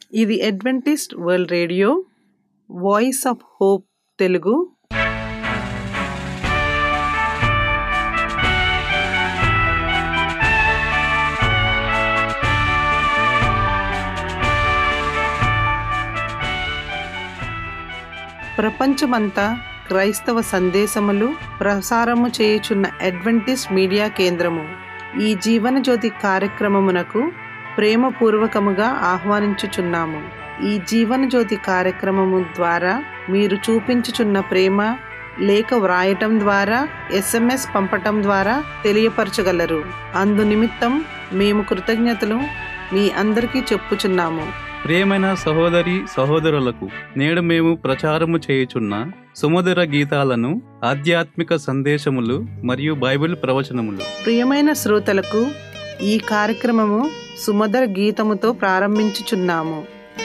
ఇది Adventist world radio voice of hope Telugu ప్రపంచమంతా క్రైస్తవ సందేశములు ప్రసారము చేయుచున్న అడ్వెంటిస్ట్ మీడియా కేంద్రము ఈ జీవన జ్యోతి కార్యక్రమమునకు ప్రేమపూర్వకముగా ఆహ్వానించుచున్నాము ఈ జీవన జ్యోతి కార్యక్రమము ద్వారా మీరు చూపించుచున్న ప్రేమ లేఖ వ్రాయటం ద్వారా ఎస్ఎంఎస్ పంపటం ద్వారా తెలియపరచగలరు అందు నిమిత్తం మేము కృతజ్ఞతలు మీ అందరికీ చెప్పుచున్నాము ప్రియమైన సహోదరి సహోదరులకు నేడు మేము ప్రచారము చేయుచున్న సుమధుర గీతాలను ఆధ్యాత్మిక సందేశములు మరియు బైబిల్ ప్రవచనములు ప్రియమైన శ్రోతలకు ఈ కార్యక్రమము సుమధుర గీతముతో ప్రారంభించుచున్నాము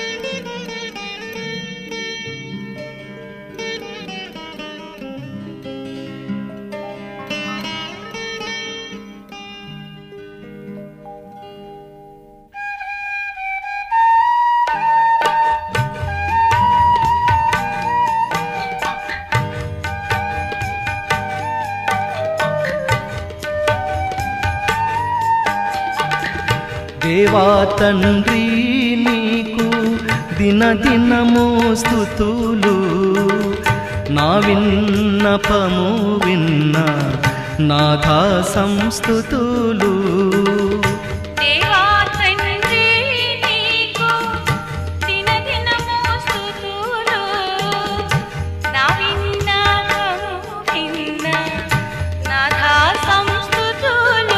దేవా తండ్రి నీకు దినదినము స్థుతులు నా విన్నపము విన్న నాథా సంస్థుతులు దేవా తండ్రి నీకు దినదినము స్తుతులు నా విన్నపము విన్న నాథా సంస్తుతులు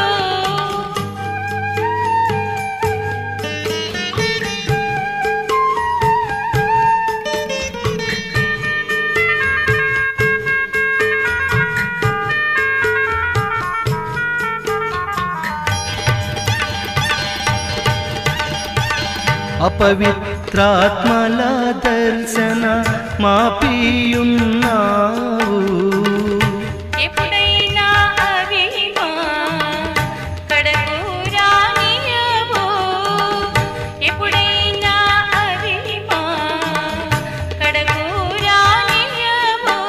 అపవిత్రాత్మల దర్శన మాపియున్నావు ఎప్పుడైనా అవిమా కడకు రానియవు ఎప్పుడైనా అవిమా కడకు రానియవు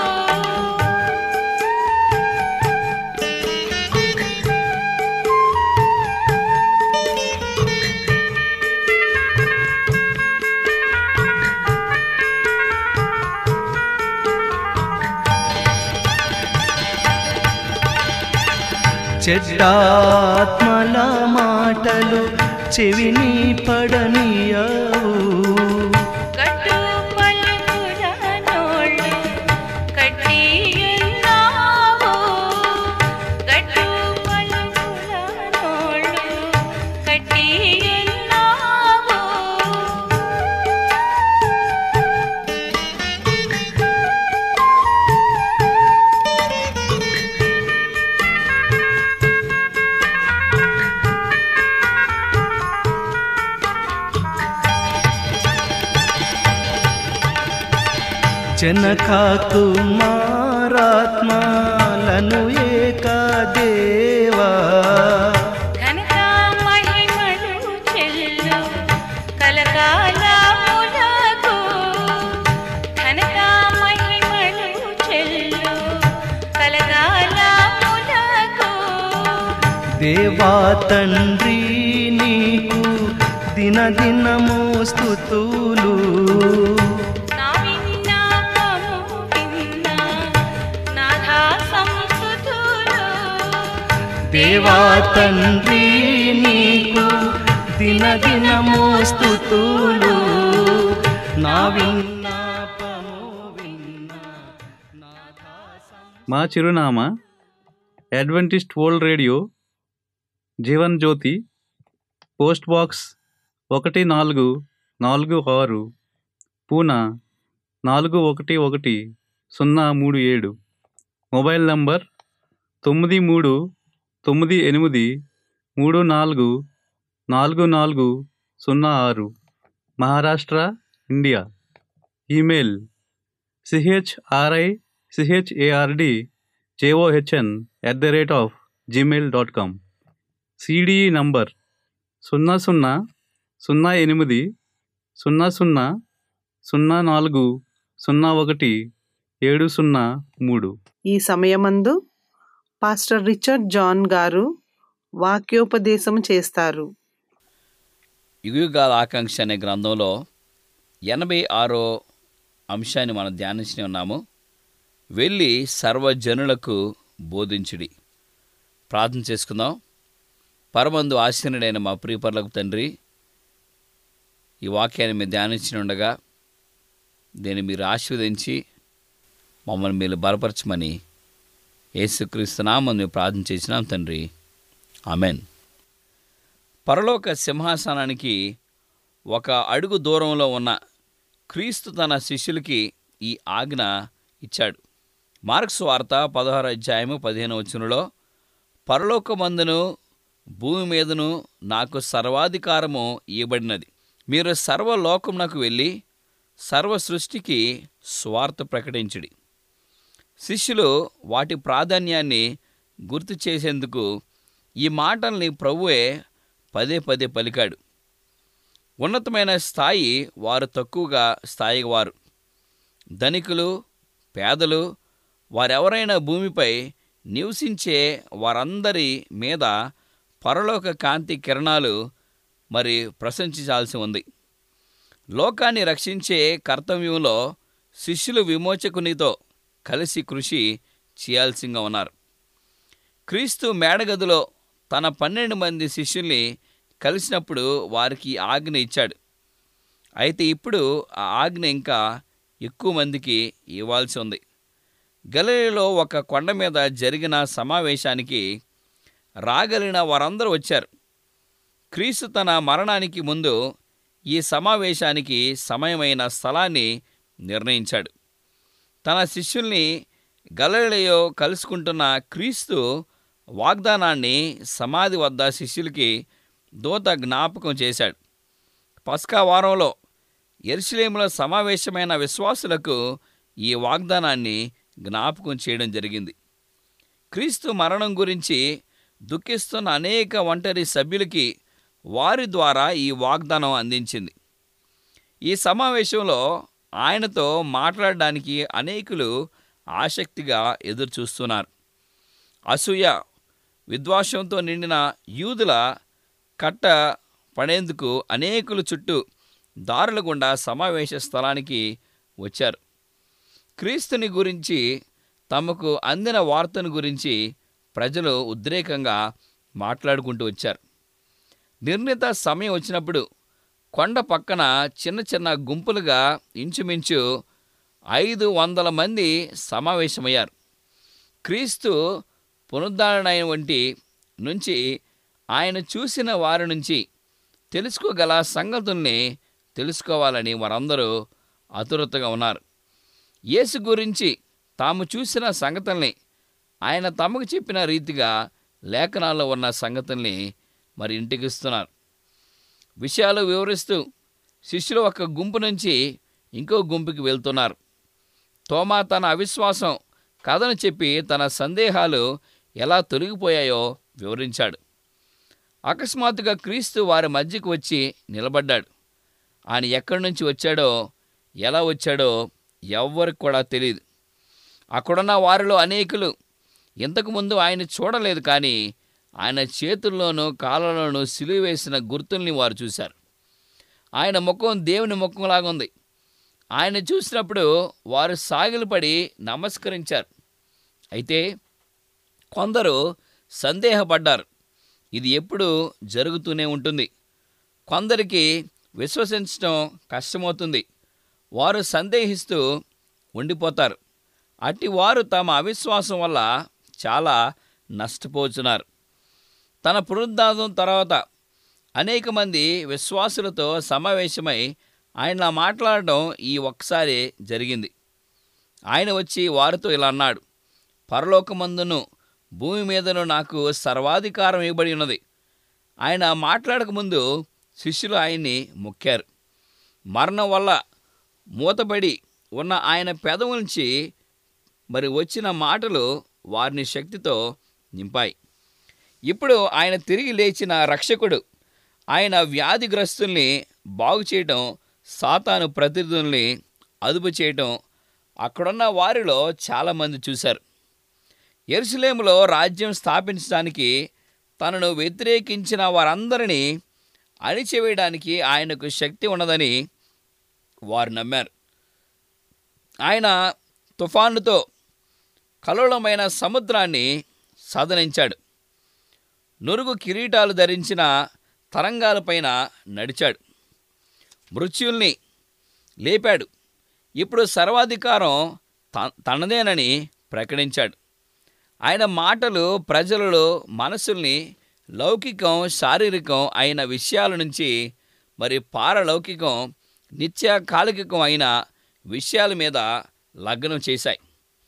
చెడ్డాత్మల మాటలు చెవిని పడనీయవు గట్టు పలుకుల నోళ్ళు కట్టియున్నావు గట్టు పలుకుల నోళ్ళు కట్టియున్నావు జనక కుమారాత్మలను ఏకదేవా ఘనత మహిమలు చెల్లు కలకాలములకు ఘనత మహిమలు చెల్లు కలకాలములకు దేవా తండ్రి నీకు దినదినము స్థుతులు నా విన్నపము విన్న నాథా సంస్తుతులు దేవా తండ్రి నీకు దినదినము స్థుతులు నా విన్నపము విన్న నాథా సం- మా చిరునామా Adventist world radio Jeevan Jyothi post box ఒకటి నాలుగు నాలుగు ఆరు పూనా నాలుగు ఒకటి ఒకటి సున్నా మూడు ఏడు మొబైల్ నంబర్ తొమ్మిది మూడు తొమ్మిది ఎనిమిది మూడు నాలుగు నాలుగు నాలుగు సున్నా ఆరు Maharashtra India email CHRI CHARD JOHN at the rate of Gmail dot com CDE number సున్నా సున్నా సున్నా ఎనిమిది సున్నా సున్నా సున్నా నాలుగు సున్నా ఒకటి ఏడు సున్నా మూడు ఈ సమయమందు పాస్టర్ రిచర్డ్ జాన్ గారు వాక్యోపదేశం చేస్తారు యుగయుగాల ఆకాంక్ష అనే గ్రంథంలో ఎనభై ఆరో అంశాన్ని మనం ధ్యానించి ఉన్నాము వెళ్ళి సర్వజనులకు బోధించుడి ప్రార్థన చేసుకుందాం పరమందు ఆశీనుడైన మా ప్రియపరులకు తండ్రి ఈ వాక్యాన్ని మీరు ధ్యానించి ఉండగా దీన్ని మీరు ఆశీర్వదించి మమ్మల్ని మీరు బలపరచమని యేసుక్రీస్తునామని మేము ప్రార్థన చేసినాం తండ్రి ఆమెన్ పరలోక సింహాసనానికి ఒక అడుగు దూరంలో ఉన్న క్రీస్తు తన శిష్యులకి ఈ ఆజ్ఞ ఇచ్చాడు మార్క్స్ వార్త పదహారు అధ్యాయము పదిహేను వచనంలో పరలోకమందును భూమి మీదను నాకు సర్వాధికారము ఇవ్వబడినది మీరు సర్వలోకమునకు వెళ్ళి సర్వ సృష్టికి స్వార్థ ప్రకటించుడి శిష్యులు వాటి ప్రాధాన్యాన్ని గుర్తు చేసేందుకు ఈ మాటల్ని ప్రభువే పదే పదే పలికాడు ఉన్నతమైన స్థాయి వారు తక్కువగా స్థాయి వారు ధనికులు పేదలు వారెవరైనా భూమిపై నివసించే వారందరి మీద పరలోక కాంతి కిరణాలు మరి ప్రశంసించాల్సి ఉంది లోకాన్ని రక్షించే కర్తవ్యంలో శిష్యులు విమోచకునితో కలిసి కృషి చేయాల్సింగా ఉన్నారు క్రీస్తు మేడగదిలో తన పన్నెండు మంది శిష్యుల్ని కలిసినప్పుడు వారికి ఆజ్ఞ ఇచ్చాడు అయితే ఇప్పుడు ఆ ఆజ్ఞ ఇంకా ఎక్కువ మందికి ఇవ్వాల్సి ఉంది గలీలో ఒక కొండ మీద జరిగిన సమావేశానికి రాగలిగిన వారందరూ వచ్చారు క్రీస్తు తన మరణానికి ముందు ఈ సమావేశానికి సమయమైన స్థలాన్ని నిర్ణయించాడు తన శిష్యుల్ని గలలియో కలుసుకుంటున్న క్రీస్తు వాగ్దానాన్ని సమాధి వద్ద శిష్యులకి దూత జ్ఞాపకం చేశాడు పస్కా వారంలో ఎరుసలేములో సమావేశమైన విశ్వాసులకు ఈ వాగ్దానాన్ని జ్ఞాపకం చేయడం జరిగింది క్రీస్తు మరణం గురించి దుఃఖిస్తున్న అనేక ఒంటరి సభ్యులకి వారి ద్వారా ఈ వాగ్దానం అందించింది ఈ సమావేశంలో ఆయనతో మాట్లాడడానికి అనేకులు ఆసక్తిగా ఎదురుచూస్తున్నారు అసూయ విద్వాసంతో నిండిన యూదుల కట్ట పడేందుకు అనేకులు చుట్టూ దారుల గుండా సమావేశ స్థలానికి వచ్చారు క్రీస్తుని గురించి తమకు అందిన వార్తను గురించి ప్రజలు ఉద్రేకంగా మాట్లాడుకుంటూ వచ్చారు నిర్ణీత సమయం వచ్చినప్పుడు కొండ పక్కన చిన్న చిన్న గుంపులుగా ఇంచుమించు ఐదు వందల మంది సమావేశమయ్యారు క్రీస్తు పునరుద్ధరణ వంటి నుంచి ఆయన చూసిన వారి నుంచి తెలుసుకోగల సంగతుల్ని తెలుసుకోవాలని వారందరూ ఆతురతగా ఉన్నారు యేసు గురించి తాము చూసిన సంగతుల్ని ఆయన తమకు చెప్పిన రీతిగా లేఖనాల్లో ఉన్న సంగతుల్ని మరి ఇంటికిస్తున్నారు విషయాలు వివరిస్తూ శిష్యులు ఒక గుంపు నుంచి ఇంకో గుంపుకి వెళ్తున్నారు తోమా తన అవిశ్వాసం కథను చెప్పి తన సందేహాలు ఎలా తొలగిపోయాయో వివరించాడు అకస్మాత్తుగా క్రీస్తు వారి మధ్యకు వచ్చి నిలబడ్డాడు ఆయన ఎక్కడి నుంచి వచ్చాడో ఎలా వచ్చాడో ఎవ్వరికి కూడా తెలియదు అక్కడున్న వారిలో అనేకులు ఇంతకుముందు ఆయన చూడలేదు కానీ ఆయన చేతుల్లోనూ కాళ్ళలోనూ సిలువ వేసిన గుర్తుల్ని వారు చూశారు ఆయన ముఖం దేవుని ముఖంలాగా ఉంది ఆయన చూసినప్పుడు వారు సాగిలపడి నమస్కరించారు అయితే కొందరు సందేహపడ్డారు ఇది ఎప్పుడు జరుగుతూనే ఉంటుంది కొందరికి విశ్వసించడం కష్టమవుతుంది వారు సందేహిస్తూ ఉండిపోతారు అట్టి వారు తమ అవిశ్వాసం వల్ల చాలా నష్టపోతున్నారు తన పునరుద్ధానం తర్వాత అనేక మంది విశ్వాసులతో సమావేశమై ఆయన మాట్లాడడం ఈ ఒక్కసారి జరిగింది ఆయన వచ్చి వారితో ఇలా అన్నాడు పరలోకమందును భూమి మీదను నాకు సర్వాధికారం ఇవ్వబడి ఉన్నది ఆయన మాట్లాడకముందు శిష్యులు ఆయన్ని మొక్కారు మరణం వల్ల మూతబడి ఉన్న ఆయన పెదవు నుంచి మరి వచ్చిన మాటలు వారిని శక్తితో నింపాయి ఇప్పుడు ఆయన తిరిగి లేచిన రక్షకుడు ఆయన వ్యాధిగ్రస్తుల్ని బాగు చేయడం సాతాను ప్రతినిధుల్ని అదుపు చేయటం అక్కడున్న వారిలో చాలామంది చూశారు ఎరుసలేములో రాజ్యం స్థాపించడానికి తనను వ్యతిరేకించిన వారందరినీ అణిచివేయడానికి ఆయనకు శక్తి ఉన్నదని వారు నమ్మారు ఆయన తుఫానుతో కలోలమైన సముద్రాన్ని సదనించాడు నురుగు కిరీటాలు ధరించిన తరంగాలపైన నడిచాడు మృత్యుల్ని లేపాడు ఇప్పుడు సర్వాధికారం త- తనదేనని ప్రకటించాడు ఆయన మాటలు ప్రజలలో మనసుల్ని లౌకికం శారీరకం అయిన విషయాల నుంచి మరి పారలౌకికం నిత్య కాలికం అయిన విషయాల మీద లగ్నం చేశాయి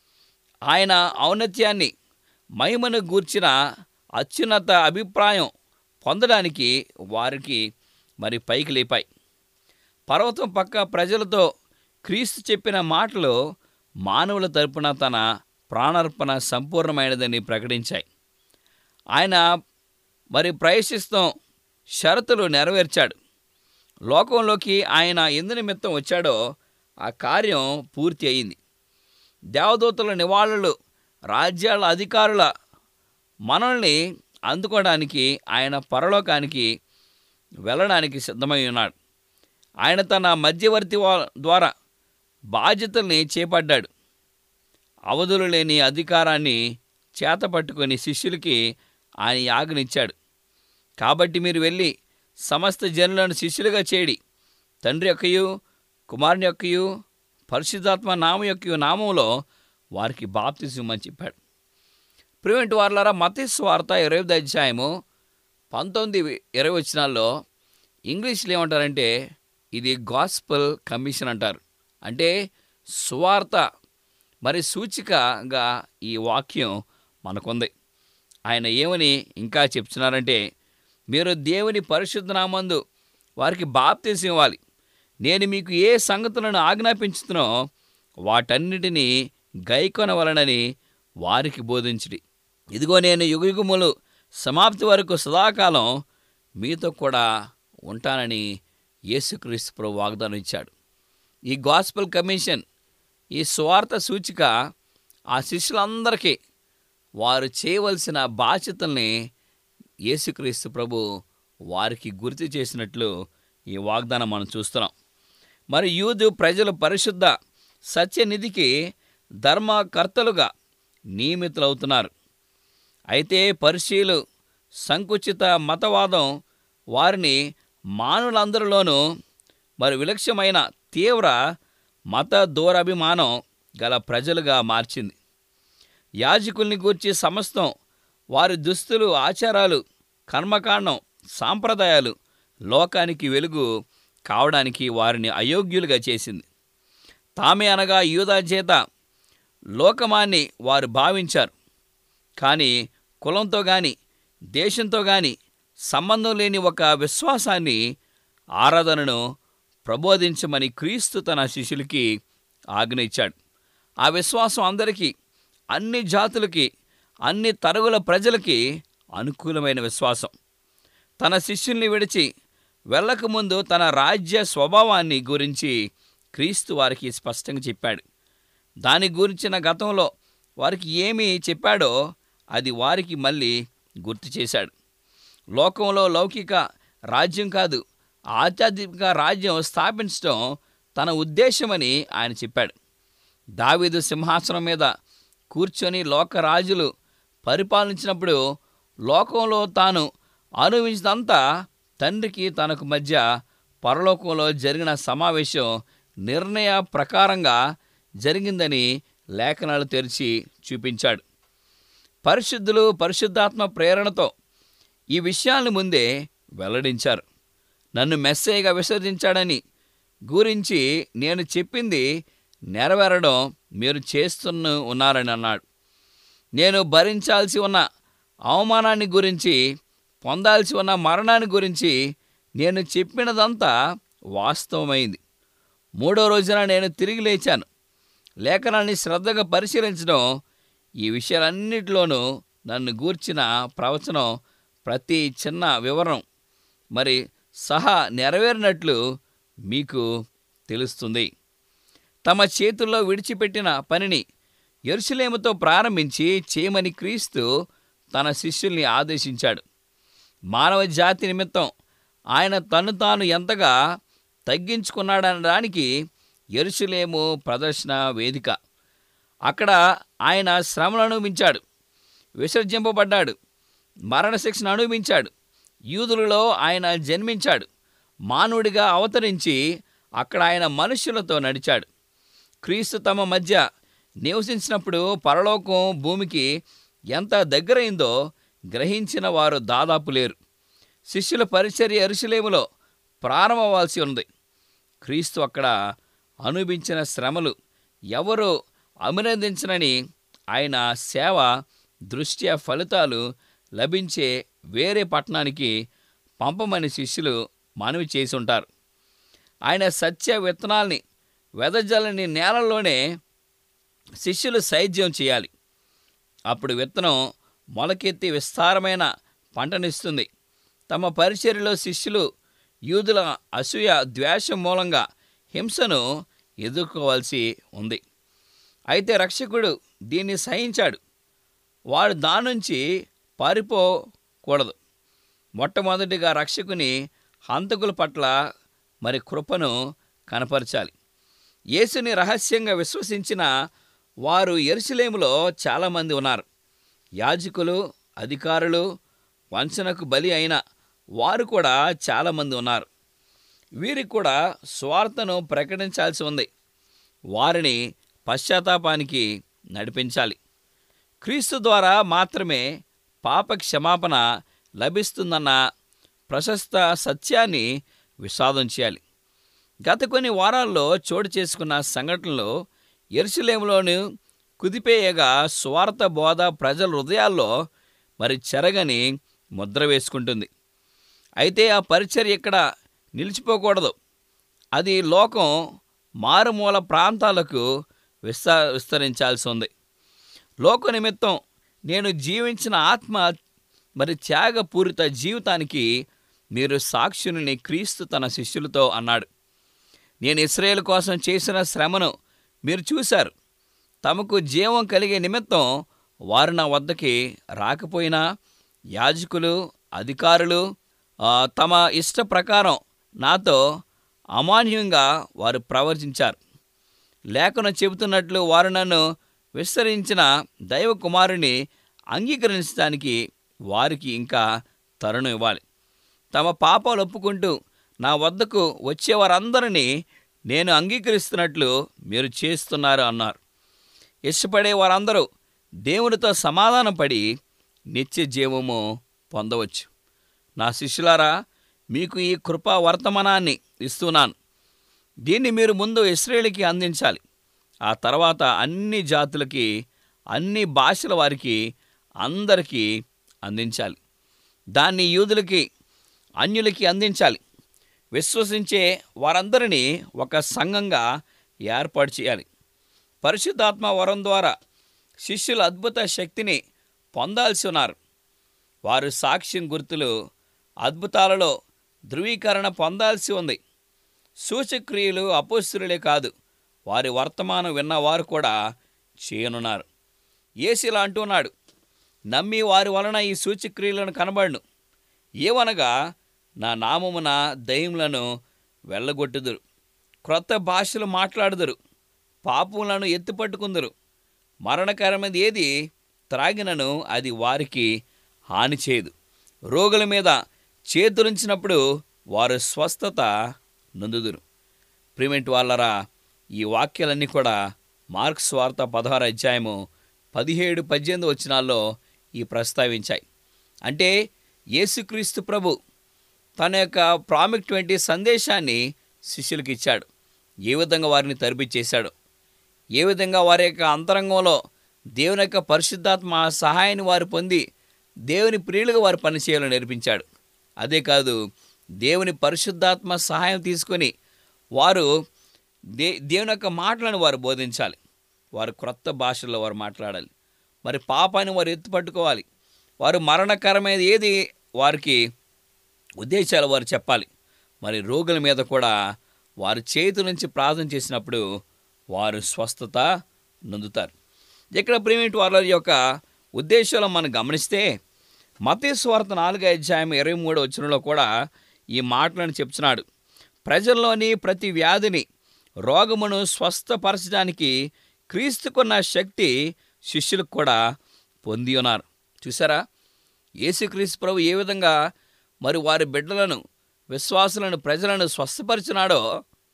ఆయన ఔన్నత్యాన్ని మహిమను గూర్చిన అత్యున్నత అభిప్రాయం పొందడానికి వారికి మరి పైకి లేపాయి పర్వతం పక్క ప్రజలతో క్రీస్తు చెప్పిన మాటలు మానవుల తరపున తన ప్రాణార్పణ సంపూర్ణమైనదని ప్రకటించాయి ఆయన మరి ప్రయశిస్తం షరతులు నెరవేర్చాడు లోకంలోకి ఆయన ఎందు నిమిత్తం వచ్చాడో ఆ కార్యం పూర్తి అయింది దేవదూతల నివాళులు రాజ్యాల అధికారుల మనల్ని అందుకోవడానికి ఆయన పరలోకానికి వెళ్ళడానికి సిద్ధమై ఉన్నాడు ఆయన తన మధ్యవర్తి వా- ద్వారా బాధ్యతల్ని చేపట్టాడు అవధులు లేని అధికారాన్ని చేతపట్టుకొని శిష్యులకి ఆయన యాగనిచ్చాడు కాబట్టి మీరు వెళ్ళి సమస్త జనులను శిష్యులుగా చేడి తండ్రి యొక్కయు కుమారుని యొక్కయు పరిశుద్ధాత్మ నామం యొక్క నామంలో వారికి బాప్తిజమని చెప్పాడు ప్రివెంట్ వార్లారా మతేసు వార్త ఇరవై అధ్యాయము పంతొమ్మిది ఇరవై వచనాల్లో ఇంగ్లీష్లో ఏమంటారంటే ఇది గాస్పల్ కమిషన్ అంటారు అంటే సువార్త మరి సూచికగా ఈ వాక్యం మనకుంది ఆయన ఏమని ఇంకా చెప్తున్నారంటే మీరు దేవుని పరిశుద్ధ నామందు వారికి బాప్తీసం ఇవ్వాలి నేను మీకు ఏ సంగతులను ఆజ్ఞాపించుతున్నో వాటన్నిటినీ గైకొనవలనని వారికి బోధించుడి ఇదిగో నేను యుగయుగములు సమాప్తి వరకు సదాకాలం మీతో కూడా ఉంటానని యేసుక్రీస్తు ప్రభు వాగ్దానం ఇచ్చాడు ఈ గాస్పల్ కమిషన్ ఈ స్వార్థ సూచిక ఆ శిష్యులందరికీ వారు చేయవలసిన బాధ్యతల్ని యేసుక్రీస్తు ప్రభు వారికి గుర్తు చేసినట్లు ఈ వాగ్దానం మనం చూస్తున్నాం మరి యూదు ప్రజలు పరిశుద్ధ సత్యనిధికి ధర్మకర్తలుగా నియమితులవుతున్నారు అయితే పరిశీలు సంకుచిత మతవాదం వారిని మానవులందరిలోనూ మరి విలక్షణమైన తీవ్ర మత దూరాభిమానం గల ప్రజలుగా మార్చింది యాజకుల్ని గూర్చి సమస్తం వారి దుస్తులు ఆచారాలు కర్మకాండం సాంప్రదాయాలు లోకానికి వెలుగు కావడానికి వారిని అయోగ్యులుగా చేసింది తామే అనగా యూదా చేత లోకమాన్ని వారు భావించారు కానీ కులంతో గాని దేశంతో గాని సంబంధం లేని ఒక విశ్వాసాన్ని ఆరాధనను ప్రబోధించమని క్రీస్తు తన శిష్యులకి ఆజ్ఞ ఇచ్చాడు ఆ విశ్వాసం అందరికీ అన్ని జాతులకి అన్ని తరగుల ప్రజలకి అనుకూలమైన విశ్వాసం తన శిష్యుల్ని విడిచి వెళ్ళకముందు తన రాజ్య స్వభావాన్ని గురించి క్రీస్తు వారికి స్పష్టంగా చెప్పాడు దాని గురించిన గతంలో వారికి ఏమి చెప్పాడో అది వారికి మళ్ళీ గుర్తు చేశాడు లోకంలో లౌకిక రాజ్యం కాదు ఆధ్యాత్మిక రాజ్యం స్థాపించడం తన ఉద్దేశమని ఆయన చెప్పాడు దావీదు సింహాసనం మీద కూర్చొని లోకరాజులు పరిపాలించినప్పుడు లోకంలో తాను అనుభవించినంతా తండ్రికి తనకు మధ్య పరలోకంలో జరిగిన సమావేశం నిర్ణయ ప్రకారంగా జరిగిందని లేఖనాలు తెరిచి చూపించాడు పరిశుద్ధులు పరిశుద్ధాత్మ ప్రేరణతో ఈ విషయాలను ముందే వెల్లడించారు నన్ను మెస్సేగా విసర్జించాడని గురించి నేను చెప్పింది నెరవేరడం మీరు చేస్తున్న ఉన్నారని అన్నాడు నేను భరించాల్సి ఉన్న అవమానాన్ని గురించి పొందాల్సి ఉన్న మరణాన్ని గురించి నేను చెప్పినదంతా వాస్తవమైంది మూడో రోజున నేను తిరిగి లేచాను లేఖనాన్ని శ్రద్ధగా పరిశీలించడం ఈ విషయాలన్నిటిలోనూ నన్ను గూర్చిన ప్రవచనం ప్రతి చిన్న వివరం మరి సహా నెరవేరినట్లు మీకు తెలుస్తుంది తమ చేతుల్లో విడిచిపెట్టిన పనిని ఎరుసలేముతో ప్రారంభించి చేయమని క్రీస్తు తన శిష్యుల్ని ఆదేశించాడు మానవ జాతి నిమిత్తం ఆయన తను తాను ఎంతగా తగ్గించుకున్నాడనడానికి ఎరుసలేము ప్రదర్శన వేదిక అక్కడ ఆయన శ్రమను అనుభవించాడు విసర్జింపబడ్డాడు మరణశిక్షను అనుభవించాడు యూదులలో ఆయన జన్మించాడు మానవుడిగా అవతరించి అక్కడ ఆయన మనుష్యులతో నడిచాడు క్రీస్తు తమ మధ్య నివసించినప్పుడు పరలోకం భూమికి ఎంత దగ్గరైందో గ్రహించిన వారు దాదాపు లేరు శిష్యుల పరిచర్య ఎరుసలేములో ప్రారంభమవలసి ఉంది క్రీస్తు అక్కడ అనుభవించిన శ్రమలు ఎవరు అభినందించనని ఆయన సేవ దృష్ట్యా ఫలితాలు లభించే వేరే పట్టణానికి పంపమని శిష్యులు మనవి చేసి ఉంటారు ఆయన సత్య విత్తనాల్ని వెదజల్లని నేలల్లోనే శిష్యులు సైద్యం చేయాలి అప్పుడు విత్తనం మొలకెత్తి విస్తారమైన పంటనిస్తుంది తమ పరిచర్యలో శిష్యులు యూదుల అసూయ ద్వేషం మూలంగా హింసను ఎదుర్కోవాల్సి ఉంది అయితే రక్షకుడు దీన్ని సహించాడు వాడు దాని నుంచి పారిపోకూడదు మొట్టమొదటిగా రక్షకుని హంతకుల పట్ల మరి కృపను కనపరచాలి యేసుని రహస్యంగా విశ్వసించిన వారు ఎరుసలేములో చాలామంది ఉన్నారు యాజకులు అధికారులు వంచనకు బలి అయిన వారు కూడా చాలామంది ఉన్నారు వీరికి కూడా స్వార్థను ప్రకటించాల్సి ఉంది వారిని పశ్చాత్తాపానికి నడిపించాలి క్రీస్తు ద్వారా మాత్రమే పాప క్షమాపణ లభిస్తుందన్న ప్రశస్త సత్యాన్ని విషాదం చేయాలి గత కొన్ని వారాల్లో చోటు చేసుకున్న సంఘటనలు ఎరుసలేములోని కుదిపేయగా స్వార్థ బోధ ప్రజల హృదయాల్లో మరి చెరగని ముద్ర వేసుకుంటుంది అయితే ఆ పరిచర్య ఇక్కడ నిలిచిపోకూడదు అది లోకం మారుమూల ప్రాంతాలకు విస్తా విస్తరించాల్సి ఉంది లోక నిమిత్తం నేను జీవించిన ఆత్మ మరి త్యాగపూరిత జీవితానికి మీరు సాక్షుని క్రీస్తు తన శిష్యులతో అన్నాడు నేను ఇస్రాయేల్ కోసం చేసిన శ్రమను మీరు చూశారు తమకు జీవం కలిగే నిమిత్తం వారు నా వద్దకి రాకపోయినా యాజకులు అధికారులు ఆ, తమ ఇష్ట ప్రకారం నాతో అమాన్యంగా వారు ప్రవర్తించారు లేఖను చెబుతున్నట్లు వారు నన్ను విస్తరించిన దైవ కుమారుని అంగీకరించడానికి వారికి ఇంకా తరుణం ఇవ్వాలి తమ పాపాలు ఒప్పుకుంటూ నా వద్దకు వచ్చే వారందరినీ నేను అంగీకరిస్తున్నట్లు మీరు చేస్తున్నారు అన్నారు ఇష్టపడే వారందరూ దేవునితో సమాధానపడి నిత్య జీవము పొందవచ్చు నా శిష్యులారా మీకు ఈ కృపా వర్తమానాన్ని ఇస్తున్నాను దీన్ని మీరు ముందు ఇస్రాయేలుకి అందించాలి ఆ తర్వాత అన్ని జాతులకి అన్ని భాషల వారికి అందరికీ అందించాలి దాన్ని యూదులకి అన్యులకి అందించాలి విశ్వసించే వారందరినీ ఒక సంఘంగా ఏర్పాటు చేయాలి పరిశుద్ధాత్మ వరం ద్వారా శిష్యుల అద్భుత శక్తిని పొందాల్సి ఉన్నారు వారు సాక్ష్యం గుర్తులు అద్భుతాలలో ధృవీకరణ పొందాల్సి ఉంది సూచక్రియలు అపోస్తులే కాదు వారి వర్తమానం విన్నవారు కూడా చేయనున్నారు ఏసిలా అంటున్నాడు నమ్మి వారి వలన ఈ సూచక్రియలను కనబడును ఏవనగా నా నామమున దయ్యములను వెళ్ళగొట్టుదురు క్రొత్త భాషలు మాట్లాడుదురు పాపములను ఎత్తుపట్టుకుందురు మరణకరమైనది ఏది త్రాగినను అది వారికి హాని చేయదు రోగుల మీద చేతులుంచినప్పుడు వారు స్వస్థత నొందుదురు ప్రిమెంట్ వాళ్ళరా ఈ వాక్యాలన్నీ కూడా మార్క్స్ వార్త పదహారు అధ్యాయము పదిహేడు పద్దెనిమిది వచనాల్లో ఈ ప్రస్తావించాయి అంటే యేసుక్రీస్తు ప్రభు తన యొక్క ప్రాముఖ్యమైన సందేశాన్ని శిష్యులకు ఇచ్చాడు ఏ విధంగా వారిని తరిపిచ్చేశాడు ఏ విధంగా వారి యొక్క అంతరంగంలో దేవుని యొక్క పరిశుద్ధాత్మ సహాయాన్ని వారు పొంది దేవుని ప్రియులుగా వారు పనిచేయాలని నేర్పించాడు అదే కాదు దేవుని పరిశుద్ధాత్మ సహాయం తీసుకొని వారు దే దేవుని యొక్క మాటలను వారు బోధించాలి వారు క్రొత్త భాషల్లో వారు మాట్లాడాలి మరి పాపాన్ని వారు ఎత్తుపట్టుకోవాలి వారు మరణకరమైనది ఏది వారికి ఉద్దేశాలు వారు చెప్పాలి మరి రోగుల మీద కూడా వారి చేతుల నుంచి ప్రార్థన చేసినప్పుడు వారు స్వస్థత నొందుతారు ఇక్కడ ప్రేమిటి వారి యొక్క ఉద్దేశాలు మనం గమనిస్తే మతేశ్వార్త నాలుగో అధ్యాయం ఇరవై మూడో వచనంలో కూడా ఈ మాటలను చెప్తున్నాడు ప్రజల్లోని ప్రతి వ్యాధిని రోగమును స్వస్థపరచడానికి క్రీస్తుకున్న శక్తి శిష్యులకు కూడా పొంది ఉన్నారు చూసారా యేసుక్రీస్తు ప్రభు ఏ విధంగా మరి వారి బిడ్డలను విశ్వాసులను ప్రజలను స్వస్థపరిచినాడో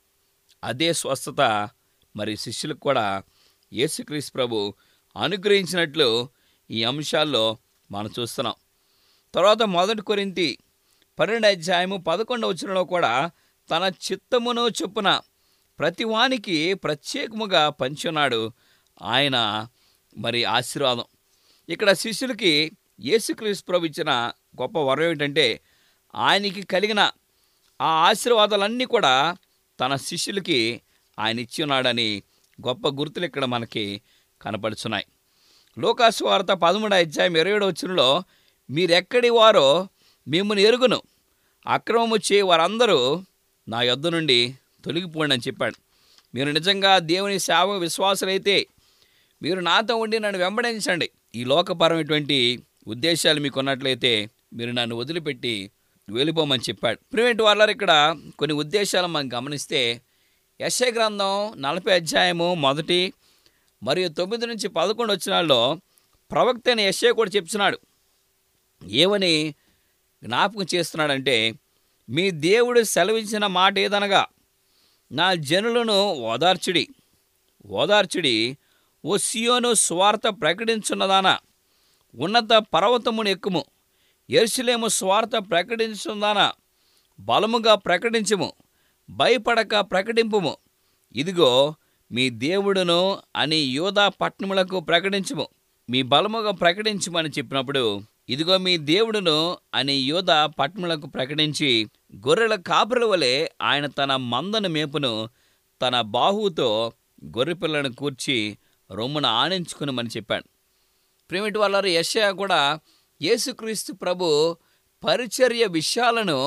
అదే స్వస్థత మరి శిష్యులకు కూడా యేసుక్రీస్తు ప్రభు అనుగ్రహించినట్లు ఈ అంశాల్లో మనం చూస్తున్నాం తర్వాత మొదటి కొరింతి పన్నెండు అధ్యాయము పదకొండవ వచనంలో కూడా తన చిత్తమును చొప్పున ప్రతి వానికి ప్రత్యేకముగా పంచున్నాడు ఆయన మరి ఆశీర్వాదం ఇక్కడ శిష్యులకి యేసుక్రీస్తు ప్రభు ఇచ్చిన గొప్ప వరం ఏమిటంటే ఆయనకి కలిగిన ఆ ఆశీర్వాదాలన్నీ కూడా తన శిష్యులకి ఆయన ఇచ్చి ఉన్నాడని గొప్ప గుర్తులు ఇక్కడ మనకి కనపడుచున్నాయి లోకాసు వార్త పదమూడు అధ్యాయం ఇరవై ఏడు వచ్చినలో మీరెక్కడి వారో మిమ్మల్ని ఎరుగును అక్రమము చే వారందరూ నా యొద్ద నుండి తొలగిపోండి అని చెప్పాడు మీరు నిజంగా దేవుని సేవ విశ్వాసులైతే మీరు నాతో ఉండి నన్ను వెంబడించండి ఈ లోకపరమైనటువంటి ఉద్దేశాలు మీకు ఉన్నట్లయితే మీరు నన్ను వదిలిపెట్టి వెళ్ళిపోమని చెప్పాడు ప్రివెంట్ వాళ్ళ ఇక్కడ కొన్ని ఉద్దేశాలు మనం గమనిస్తే యశయ గ్రంథం నలభై అధ్యాయము మొదటి మరియు తొమ్మిది నుంచి పదకొండు వచ్చినాల్లో ప్రవక్త అయిన యశయ కూడా చెప్తున్నాడు ఏమని జ్ఞాపకం చేస్తున్నాడంటే మీ దేవుడు సెలవించిన మాట ఏదనగా నా జనులను ఓదార్చుడి ఓదార్చుడి ఓ సియోను స్వార్థ ప్రకటించున్నదానా ఉన్నత పర్వతమును ఎక్కుము ఎరుసలేము స్వార్థ ప్రకటించున్నదానా బలముగా ప్రకటించుము భయపడక ప్రకటింపుము ఇదిగో మీ దేవుడును అని యోధా పట్టణములకు ప్రకటించుము మీ బలముగా ప్రకటించుమని చెప్పినప్పుడు ఇదిగో మీ దేవుడును అని యోధ పట్టణములకు ప్రకటించి గొర్రెల కాపుల వలె ఆయన తన మందను మేపును తన బాహువుతో గొర్రెపిల్లను కూర్చి రొమ్మున ఆనించుకునమని చెప్పాడు ప్రేమిటి వాళ్ళారు యెషయా కూడా యేసుక్రీస్తు ప్రభు పరిచర్య విషయాలను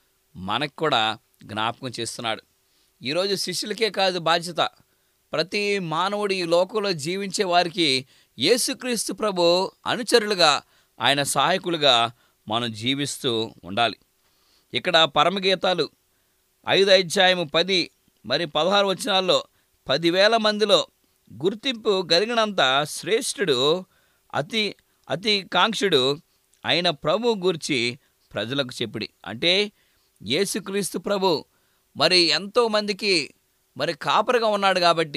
మనకు కూడా జ్ఞాపకం చేస్తున్నాడు ఈరోజు శిష్యులకే కాదు బాధ్యత ప్రతి మానవుడు ఈ లోకంలో జీవించే వారికి యేసుక్రీస్తు ప్రభు అనుచరులుగా ఆయన సహాయకులుగా మనం జీవిస్తూ ఉండాలి ఇక్కడ పరమగీతాలు ఐదు అధ్యాయము పది మరి పదహారు వచనాల్లో పదివేల మందిలో గుర్తింపు కలిగినంత శ్రేష్ఠుడు అతి అతి కాంక్షుడు అయిన ప్రభు గురించి ప్రజలకు చెప్పుడి అంటే యేసుక్రీస్తు ప్రభు మరి ఎంతో మందికి మరి కాపరిగా ఉన్నాడు కాబట్టి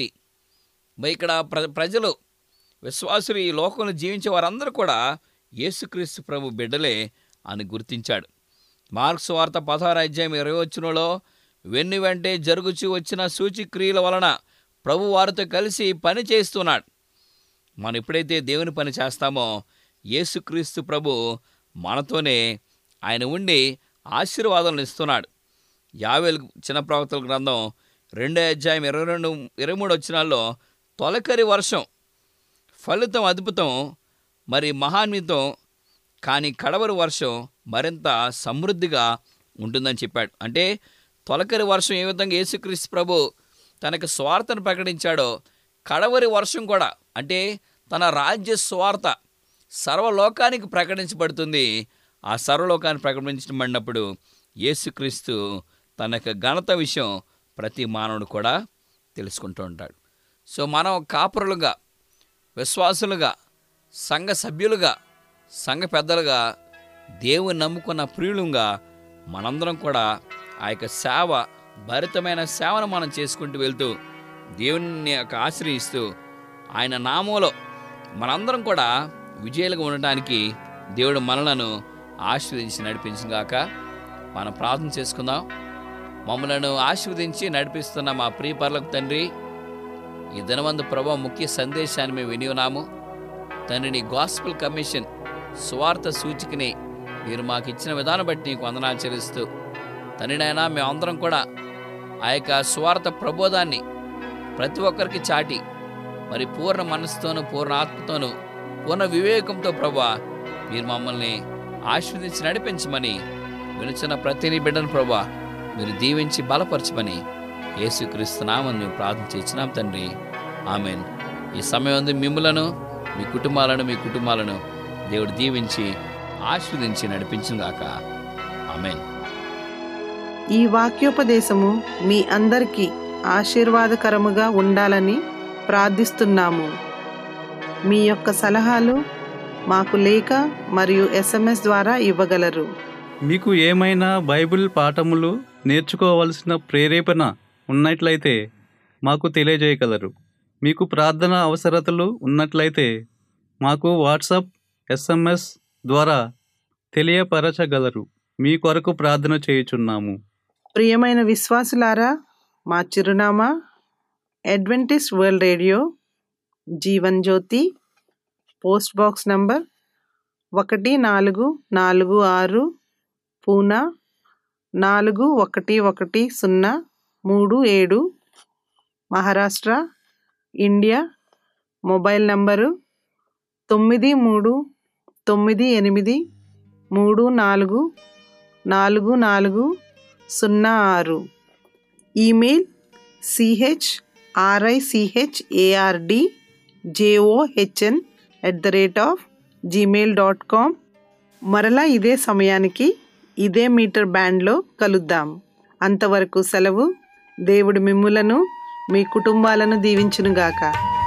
మరి ఇక్కడ ప్ర ప్రజలు విశ్వాసులు ఈ లోకంలో జీవించే వారందరూ కూడా యేసుక్రీస్తు ప్రభు బిడ్డలే అని గుర్తించాడు మార్క్స్ వార్త పదహారు అధ్యాయం ఇరవై వచ్చినలో వెన్ను వెంటే జరుగుచూ వచ్చిన సూచిక్రియల వలన ప్రభు వారితో కలిసి పని చేస్తున్నాడు మనం ఎప్పుడైతే దేవుని పని చేస్తామో యేసుక్రీస్తు ప్రభు మనతోనే ఆయన ఉండి ఆశీర్వాదాలను ఇస్తున్నాడు యావేలు చిన్న ప్రవక్తల గ్రంథం రెండో అధ్యాయం ఇరవై రెండు ఇరవై మూడు వచ్చినాల్లో తొలకరి వర్షం ఫలితం అద్భుతం మరి మహాన్వితం కానీ కడవరి వర్షం మరింత సమృద్ధిగా ఉంటుందని చెప్పాడు అంటే తొలకరి వర్షం ఏ విధంగా యేసుక్రీస్తు ప్రభు తనకు స్వార్థను ప్రకటించాడో కడవరి వర్షం కూడా అంటే తన రాజ్య స్వార్థ సర్వలోకానికి ప్రకటించబడుతుంది ఆ సర్వలోకాన్ని ప్రకటించబడినప్పుడు యేసుక్రీస్తు తన యొక్క ఘనత విషయం ప్రతి మానవుడు కూడా తెలుసుకుంటూ ఉంటాడు సో మనం కాపురులుగా విశ్వాసులుగా సంఘ సభ్యులుగా సంఘ పెద్దలుగా దేవుని నమ్ముకున్న ప్రియులుగా మనందరం కూడా ఆ యొక్క సేవ భరితమైన సేవను మనం చేసుకుంటూ వెళ్తూ దేవుని యొక్క ఆశ్రయిస్తూ ఆయన నామంలో మనందరం కూడా విజయాలుగా ఉండటానికి దేవుడు మనలను ఆశీర్వదించి నడిపించుగాక మనం ప్రార్థన చేసుకుందాం మమ్మలను ఆశీర్వదించి నడిపిస్తున్న మా ప్రియ పర్లకు తండ్రి ఈ దినవందు ప్రభా ముఖ్య సందేశాన్ని మేము విని ఉన్నాము తండ్రి నీ గాస్పుల్ కమిషన్ స్వార్థ సూచికని మీరు మాకు ఇచ్చిన విధానం బట్టి నీకు వందనాలు చెల్లిస్తూ తండ్రి నాయనా మేమందరం కూడా ఆ యొక్క స్వార్థ ప్రబోధాన్ని ప్రతి ఒక్కరికి చాటి మరి పూర్ణ మనసుతోనూ పూర్ణ ఆత్మతోనూ పూర్ణ వివేకంతో ప్రభా మీరు మమ్మల్ని ఆశీర్వదించి నడిపించమని వినుచున్న ప్రతి నీ బిడ్డను ప్రభా మీరు దీవించి బలపరచమని యేసుక్రీస్తు నామం మేము ప్రార్థన చేసినాం తండ్రి ఆమెన్ ఈ సమయం అందు మిమ్ములను మీ కుటుంబాలను మీ కుటుంబాలను దేవుడు దీవించి ఆశీర్వదించి నడిపించుగాక ఆమెన్ ఈ వాక్యోపదేశము మీ అందరికీ ఆశీర్వాదకరముగా ఉండాలని ప్రార్థిస్తున్నాము మీ యొక్క సలహాలు మాకు లేఖ మరియు ఎస్ఎంఎస్ ద్వారా ఇవ్వగలరు మీకు ఏమైనా బైబిల్ పాఠములు నేర్చుకోవలసిన ప్రేరేపణ ఉన్నట్లయితే మాకు తెలియజేయగలరు మీకు ప్రార్థన అవసరతలు ఉన్నట్లయితే మాకు వాట్సాప్ ఎస్ఎంఎస్ ద్వారా తెలియపరచగలరు మీ కొరకు ప్రార్థన చేయుచున్నాము ప్రియమైన విశ్వాసులారా మా చిరునామా Adventist world radio Jeevan Jyothi post box number ఒకటి నాలుగు నాలుగు ఆరు పూనా నాలుగు ఒకటి ఒకటి సున్నా మూడు ఏడు మహారాష్ట్ర ఇండియా మొబైల్ నంబరు తొమ్మిది మూడు తొమ్మిది ఎనిమిది మూడు నాలుగు నాలుగు నాలుగు సున్నా ఆరు email CH RICH ARD JOHN at the rate of Gmail dot com మరలా ఇదే సమయానికి ఇదే మీటర్ బ్యాండ్లో కలుద్దాం అంతవరకు సెలవు దేవుడు మిమ్ములను మీ కుటుంబాలను దీవించునుగాక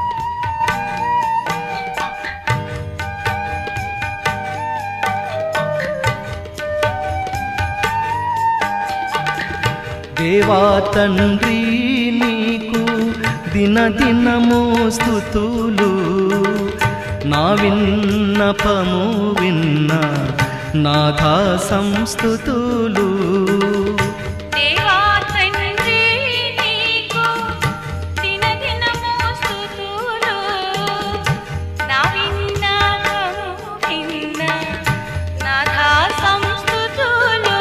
దేవా తండ్రి నీకు దినదినము స్థుతులు నా విన్నపము విన్న నాథా సంస్థుతులు దేవా తండ్రి నీకు దినదినము స్తుతులు నా విన్నపము విన్న నాథా సంస్తుతులు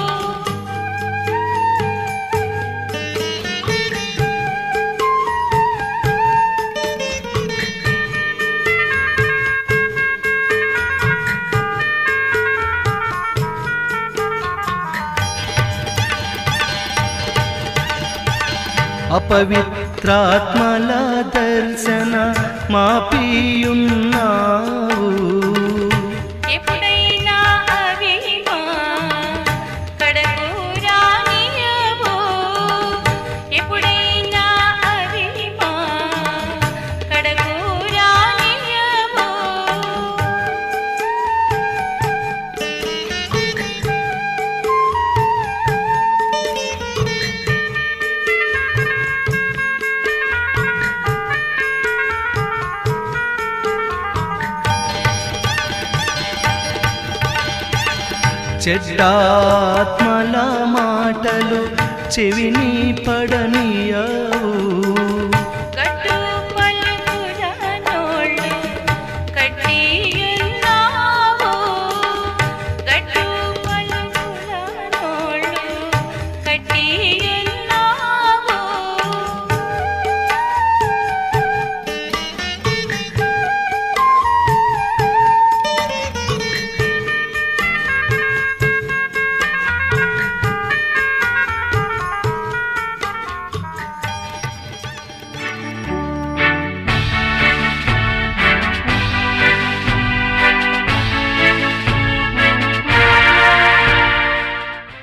అపవిత్రాత్మల దర్శన మాపియున్నావు ఎప్పుడైనా అవి మా కడకు రానియవు ఎప్పుడైనా అవి మా కడకు రానియవు చెడ్డాత్మల మాటలు చెవిని పడనీయవు గట్టు పలుకుల నోళ్ళు కట్టియున్నావు గట్టు పలుకుల నోళ్ళు కట్టియున్నావు